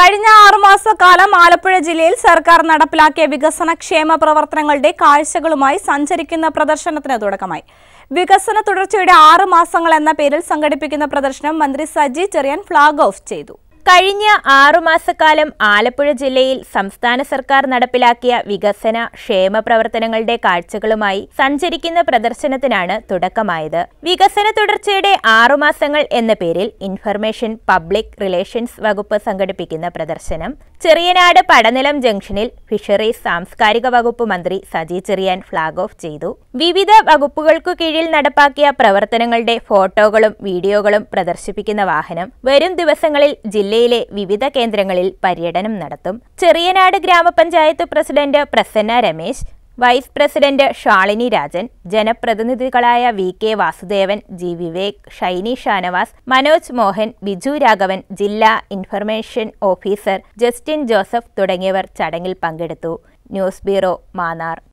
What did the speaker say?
കഴിഞ്ഞ ആറുമാസക്കാലം ആലപ്പുഴ ജില്ലയിൽ സർക്കാർ നടപ്പിലാക്കിയ വികസന ക്ഷേമ പ്രവർത്തനങ്ങളുടെ കാഴ്ചകളുമായി സഞ്ചരിക്കുന്ന പ്രദർശനത്തിന് തുടക്കമായി വികസന തുടർച്ചയുടെ ആറ് മാസങ്ങൾ എന്ന പേരിൽ സംഘടിപ്പിക്കുന്ന പ്രദർശനം മന്ത്രി സജി ചെറിയാൻ ഫ്ളാഗ് ഓഫ് ചെയ്തു കഴിഞ്ഞ ആറുമാസക്കാലം ആലപ്പുഴ ജില്ലയിൽ സംസ്ഥാന സർക്കാർ നടപ്പിലാക്കിയ വികസന ക്ഷേമ പ്രവർത്തനങ്ങളുടെ കാഴ്ചകളുമായി സഞ്ചരിക്കുന്ന പ്രദർശനത്തിനാണ് തുടക്കമായത് വികസന തുടർച്ചയുടെ ആറുമാസങ്ങൾ എന്ന പേരിൽ ഇൻഫർമേഷൻ പബ്ലിക് റിലേഷൻസ് വകുപ്പ് സംഘടിപ്പിക്കുന്ന പ്രദർശനം ചെറിയനാട് പടനിലം ജംഗ്ഷനിൽ ഫിഷറീസ് സാംസ്കാരിക വകുപ്പ് മന്ത്രി സജി ചെറിയാൻ ഫ്ളാഗ് ഓഫ് ചെയ്തു വിവിധ വകുപ്പുകൾക്കു കീഴിൽ നടപ്പാക്കിയ പ്രവർത്തനങ്ങളുടെ ഫോട്ടോകളും വീഡിയോകളും പ്രദർശിപ്പിക്കുന്ന വാഹനം വരും ദിവസങ്ങളിൽ ജില്ലയിലെ വിവിധ കേന്ദ്രങ്ങളിൽ പര്യടനം നടത്തും ചെറിയനാട് ഗ്രാമപഞ്ചായത്ത് president Prasanna Ramesh vice president Shalini Rajan ജനപ്രതിനിധികളായ V K Vasudevan G Vivek Shiny Shanavas Manoj Mohan Biju Raghavan ജില്ലാ ഇൻഫർമേഷൻ ഓഫീസർ ജസ്റ്റിൻ ജോസഫ് തുടങ്ങിയവർ ചടങ്ങിൽ പങ്കെടുത്തു ന്യൂസ് ബ്യൂറോ മാന്നാർ